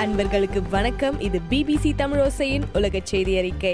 அன்பர்களுக்கு வணக்கம் இது பிபிசி தமிழோசையின் உலக செய்தி அறிக்கை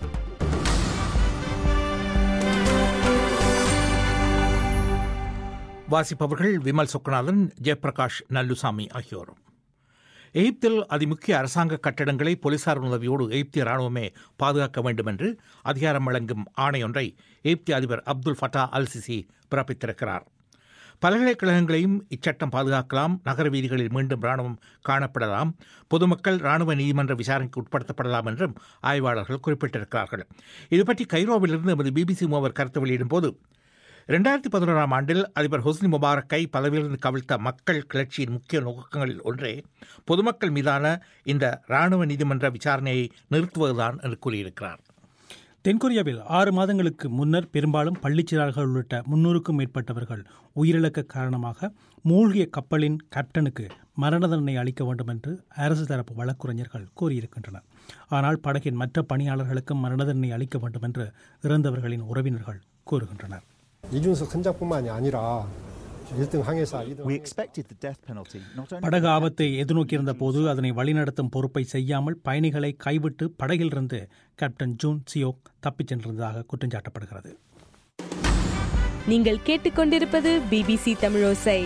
வாசிப்பவர்கள் விமல் சொக்கநாதன் ஜெயபிரகாஷ் நல்லுசாமி ஆகியோரும் எகிப்தில் அதிமுக்கிய அரசாங்க கட்டடங்களை போலீசார் உதவியோடு எகிப்திய ராணுவமே பாதுகாக்க வேண்டும் என்று அதிகாரம் வழங்கும் ஆணையொன்றை எகிப்திய அதிபர் அப்துல் ஃபட்டா அல் சிசி பிறப்பித்திருக்கிறார் பல்கலைக்கழகங்களையும் இச்சட்டம் பாதுகாக்கலாம் நகர வீதிகளில் மீண்டும் ராணுவம் காணப்படலாம் பொதுமக்கள் ராணுவ நீதிமன்ற விசாரணைக்கு உட்படுத்தப்படலாம் என்றும் ஆய்வாளர்கள் குறிப்பிட்டிருக்கிறார்கள் இதுபற்றி கைரோவிலிருந்து எமது பிபிசி மூவர் கருத்து வெளியிடும் போது இரண்டாயிரத்தி பதினோராம் ஆண்டில் அதிபர் ஹொஸ்னி முபாரக்கை பதவியிலிருந்து கவிழ்த்த மக்கள் கிளர்ச்சியின் முக்கிய நோக்கங்களில் ஒன்றே பொதுமக்கள் மீதான இந்த ராணுவ நீதிமன்ற விசாரணையை நிறுத்துவதுதான் என்று கூறியிருக்கிறார் தென்கொரியாவில் ஆறு மாதங்களுக்கு முன்னர் பெரும்பாலும் பள்ளிச்சிறார்கள் உள்ளிட்ட முன்னூறுக்கும் மேற்பட்டவர்கள் உயிரிழக்க காரணமாக மூழ்கிய கப்பலின் கேப்டனுக்கு மரண தண்டனை அளிக்க வேண்டும் என்று அரசு தரப்பு வழக்குரைஞர்கள் கூறியிருக்கின்றனர் ஆனால் படகின் மற்ற பணியாளர்களுக்கும் மரண தண்டனை அளிக்க வேண்டும் என்று இறந்தவர்களின் உறவினர்கள் கூறுகின்றனர் 이준석 선장뿐만이 아니라 1등 항해사 2등 We expected the death penalty not only படகு ஆபத்தை எதிர்நோக்கியிருந்த போது அதனை வழிநடத்தும் பொறுப்பை செய்யாமல் பயணிகளை கைவிட்டு படகிலிருந்து கேப்டன் ஜூன் சியோக் தப்பிச் சென்றிருந்ததாக குற்றஞ்சாட்டப்படுகிறது நீங்கள் கேட்டுக்கொண்டிருப்பது பிபிசி தமிழோசை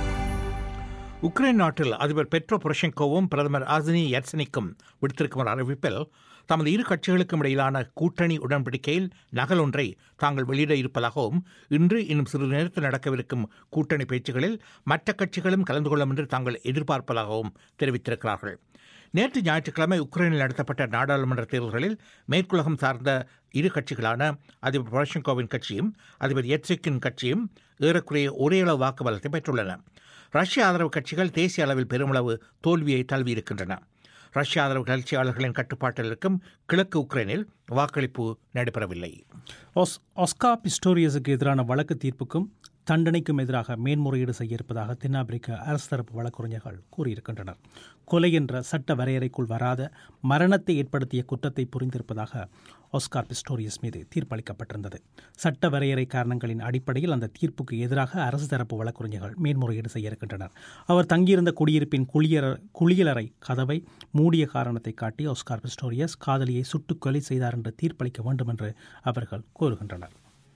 உக்ரைன் நாட்டில் அதிபர் பெட்ரோ பொரஷெங்கோவும் பிரதமர் ஆசினி யட்சனிக்கும் விடுத்திருக்கும் ஒரு அறிவிப்பில் தமது இரு கட்சிகளுக்கும் இடையிலான கூட்டணி உடன்படிக்கையில் நகல் ஒன்றை தாங்கள் வெளியிட இருப்பதாகவும் இன்று இன்னும் சிறிது நேரத்தில் நடக்கவிருக்கும் கூட்டணி பேச்சுகளில் மற்ற கட்சிகளும் கலந்து கொள்ளும் என்று தாங்கள் எதிர்பார்ப்பதாகவும் தெரிவித்திருக்கிறார்கள் நேற்று ஞாயிற்றுக்கிழமை உக்ரைனில் நடத்தப்பட்ட நாடாளுமன்ற தேர்தல்களில் மேற்குலகம் சார்ந்த இரு கட்சிகளான அதிபர் பொரஷெங்கோவின் கட்சியும் அதிபர் எட்சிக்கின் கட்சியும் ஏறக்குறைய ஒரே அளவு வாக்குபலத்தை பெற்றுள்ளன ரஷ்ய ஆதரவு கட்சிகள் தேசிய அளவில் பெருமளவு தோல்வியை தழுவியிருக்கின்றன ரஷ்ய ஆதரவு கிளர்ச்சியாளர்களின் கட்டுப்பாட்டில் இருக்கும் கிழக்கு உக்ரைனில் வாக்களிப்பு நடைபெறவில்லை ஒஸ் ஒஸ்கா பிஸ்டோரியஸுக்கு எதிரான வழக்கு தீர்ப்புக்கும் தண்டனைக்கும் எதிராக மேன்முறையீடு செய்ய இருப்பதாக தென்னாப்பிரிக்க அரசு தரப்பு வழக்கறிஞர்கள் கூறியிருக்கின்றனர் கொலை என்ற சட்ட வரையறைக்குள் வராத மரணத்தை ஏற்படுத்திய குற்றத்தை புரிந்திருப்பதாக ஒஸ்கார் பிஸ்டோரியஸ் மீது தீர்ப்பளிக்கப்பட்டிருந்தது சட்ட வரையறை காரணங்களின் அடிப்படையில் அந்த தீர்ப்புக்கு எதிராக அரசு தரப்பு வழக்கறிஞர்கள் மேன்முறையீடு செய்ய இருக்கின்றனர் அவர் தங்கியிருந்த குடியிருப்பின் குளியர குளியலறை கதவை மூடிய காரணத்தை காட்டி ஒஸ்கார் பிஸ்டோரியஸ் காதலியை சுட்டுக் கொலை செய்தார் என்று தீர்ப்பளிக்க வேண்டும் என்று அவர்கள் கூறுகின்றனர்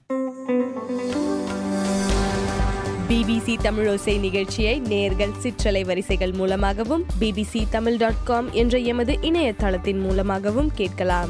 பிபிசி தமிழோசை நிகழ்ச்சியை நேர்கள் சிற்றலை வரிசைகள் மூலமாகவும் பிபிசி தமிழ் டாட் காம் என்ற எமது இணையதளத்தின் மூலமாகவும் கேட்கலாம்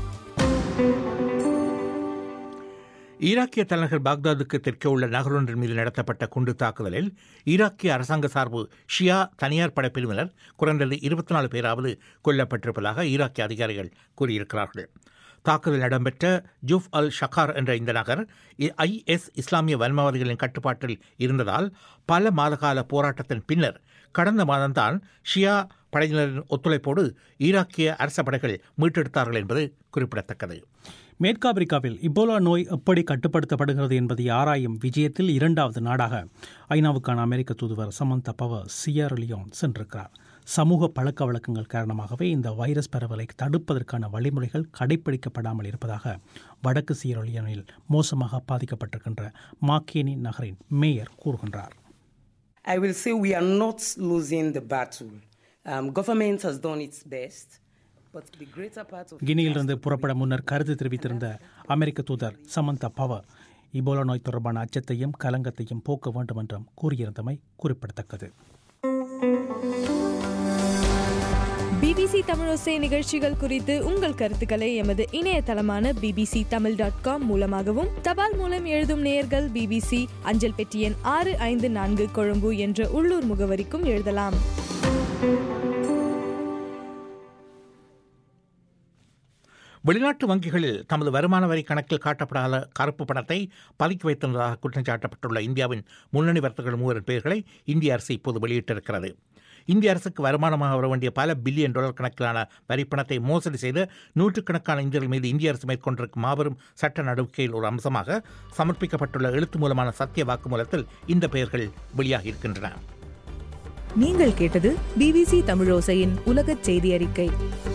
ஈராக்கிய தலைநகர் பாக்தாதுக்கு தெற்கே உள்ள நகரொன்றின் மீது நடத்தப்பட்ட குண்டு தாக்குதலில் ஈராக்கிய அரசாங்க சார்பு ஷியா தனியார் படைப்பிரிவினர் குறைந்தது இருபத்தி நாலு பேராவது கொல்லப்பட்டிருப்பதாக ஈராக்கிய அதிகாரிகள் கூறியிருக்கிறார்கள் தாக்குதல் இடம்பெற்ற ஜூஃப் அல் ஷகார் என்ற இந்த நகர் ஐஎஸ் இஸ்லாமிய வன்மவாதிகளின் கட்டுப்பாட்டில் இருந்ததால் பல மாதகால போராட்டத்தின் பின்னர் கடந்த மாதம்தான் ஷியா படையினரின் ஒத்துழைப்போடு ஈராக்கிய அரச படைகள் மீட்டெடுத்தார்கள் என்பது குறிப்பிடத்தக்கது மேற்காப்பிரிக்காவில் இபோலா நோய் எப்படி கட்டுப்படுத்தப்படுகிறது என்பதை ஆராயும் விஜயத்தில் இரண்டாவது நாடாக ஐநாவுக்கான அமெரிக்க தூதுவர் சமந்தா பவர் சியர்லியோன் சென்றிருக்கிறார் சமூக பழக்க வழக்கங்கள் காரணமாகவே இந்த வைரஸ் பரவலை தடுப்பதற்கான வழிமுறைகள் கடைபிடிக்கப்படாமல் இருப்பதாக வடக்கு சியர்லியோனில் மோசமாக பாதிக்கப்பட்டிருக்கின்ற மாக்கேனி நகரின் மேயர் கூறுகின்றார் I will say we are not losing the battle. Um, government has done its best, but the greater part of கினியிலிருந்து புறப்பட முன்னர் கருத்து தெரிவித்திருந்த அமெரிக்க தூதர் சமந்தா பவர் இபோலா நோய் தொடர்பான அச்சத்தையும் கலங்கத்தையும் போக்க வேண்டும் என்றும் கூறியிருந்தமை குறிப்பிடத்தக்கது பிபிசி தமிழோசை நிகழ்ச்சிகள் குறித்து உங்கள் கருத்துக்களை எமது இணையதளமான பிபிசி தமிழ் டாட் காம் மூலமாகவும் தபால் மூலம் எழுதும் நேயர்கள் பிபிசி அஞ்சல் பெட்டி எண் ஆறு ஐந்து நான்கு கொழும்பு என்ற உள்ளூர் முகவரிக்கும் எழுதலாம் வெளிநாட்டு வங்கிகளில் தமது வருமான வரி கணக்கில் காட்டப்படாத கருப்பு பணத்தை பதுக்கி வைத்திருந்ததாக குற்றம் சாட்டப்பட்டுள்ள இந்தியாவின் முன்னணி வர்த்தகர்கள் மூவர் பெயர்களை இந்திய அரசு இப்போது வெளியிட்டிருக்கிறது இந்திய அரசுக்கு வருமானமாக வர வேண்டிய பல பில்லியன் டாலர் கணக்கிலான வரிப்பணத்தை மோசடி செய்த நூற்றுக்கணக்கான இந்தியர்கள் மீது இந்திய அரசு மேற்கொண்டிருக்கும் மாபெரும் சட்ட நடவடிக்கையில் ஒரு அம்சமாக சமர்ப்பிக்கப்பட்டுள்ள எழுத்து மூலமான சத்திய வாக்குமூலத்தில் இந்த பெயர்கள் வெளியாகி இருக்கின்றன நீங்கள் கேட்டது பிபிசி தமிழோசையின் உலகச் செய்தி அறிக்கை